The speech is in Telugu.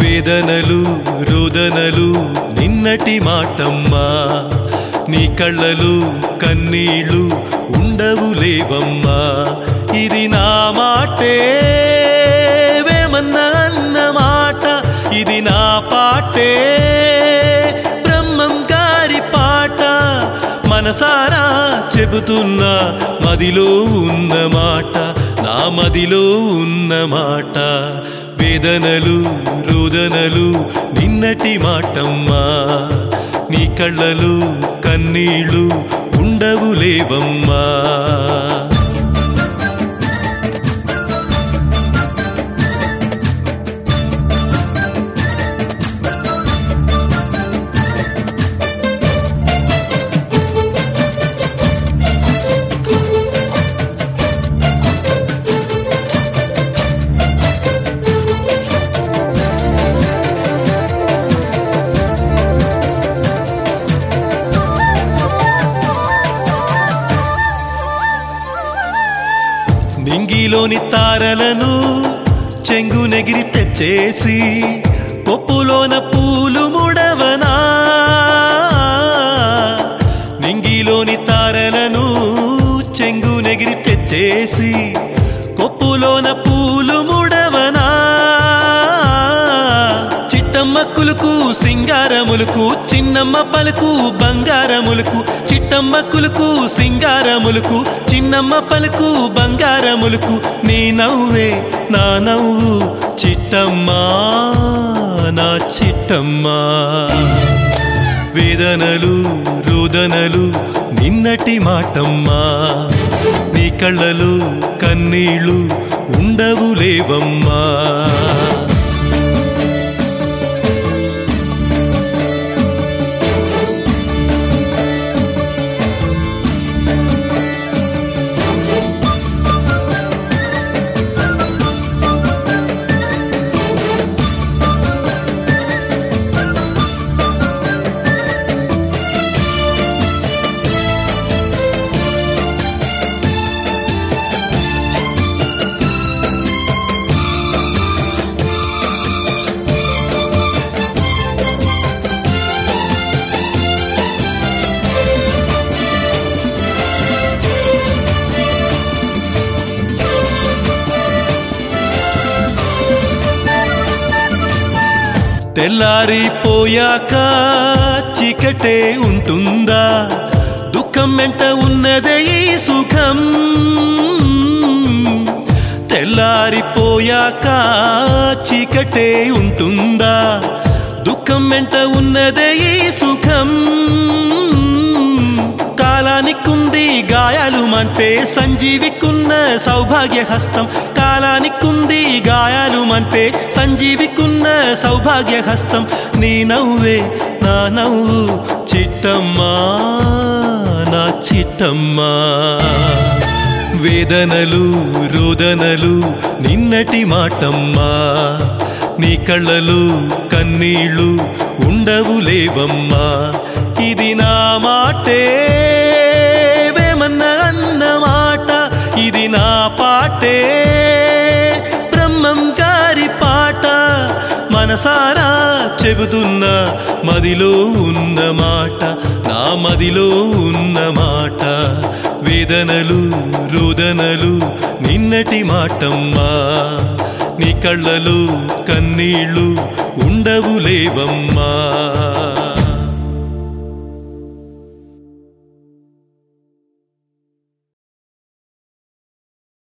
వేదనలు రోదనలు నిన్నటి మాటమ్మా నీ కళ్ళలు కన్నీళ్ళు ఉండవు లేవమ్మా ఇది నా మాటే వేమన్నా అన్న మాట ఇది నా పాటే బ్రహ్మం గారి పాట మనసారా చెబుతున్నా మదిలో ఉన్న మాట నా మదిలో ఉన్న మాట వేదనలు రోదనలు నిన్నటి మాటమ్మా నీ కళ్ళలు కన్నీళ్ళు ఉండవు లేవమ్మా నింగిలోని తారలను చెంగునెగిరి తెచ్చేసి పొప్పులోన పూలు ముడవనా నింగిలోని తారలను చెంగునెగిరి తెచ్చేసి కొప్పులోన పూలు ముడవనా చిట్టమ్మ కులుకు సింగారములుకు చిన్నమ్మ పలుకు బంగారములుకు చిట్టమ్మ కులుకు సింగారములుకు చిన్నమ్మ పలుకు బంగారములుకు నీ నవ్వే నా నవ్వు చిట్టమ్మా నా చిట్టమ్మా వేదనలు రోదనలు నిన్నటి మాటమ్మా నీ కళ్ళలు కన్నీళ్ళు ఉండవు లేవమ్మా తెల్లారిపోయాక చీకటే ఉంటుందా దుఃఖం వెంట ఉన్నదే ఈ సుఖం తెల్లారిపోయాక చీకటే ఉంటుందా దుఃఖం వెంట ఉన్నదే ఈ సుఖం కాలానికుంది గాయాలు మన్పే సంజీవికున్న సౌభాగ్య హస్తం కాలానికుంది గాయాలు మన్పే సంజీవికున్న సౌభాగ్య హస్తం నీ నవ్వే నా నవ్వు చిట్టమ్మా నా చిట్టమ్మా వేదనలు రోదనలు నిన్నటి మాటమ్మా నీ కళ్ళలు కన్నీళ్ళు ఉండవు లేవమ్మా ఇది నా మాటే వేమన్న అన్న మాట ఇది నా పాటే బ్రహ్మం గారి పాట మనసారా చెబుతున్నా మదిలో ఉన్న మాట నా మదిలో ఉన్న మాట వేదనలు రోదనలు నిన్నటి మాటమ్మా నీ కళ్ళలు కన్నీళ్ళు ఉండవు లేవమ్మా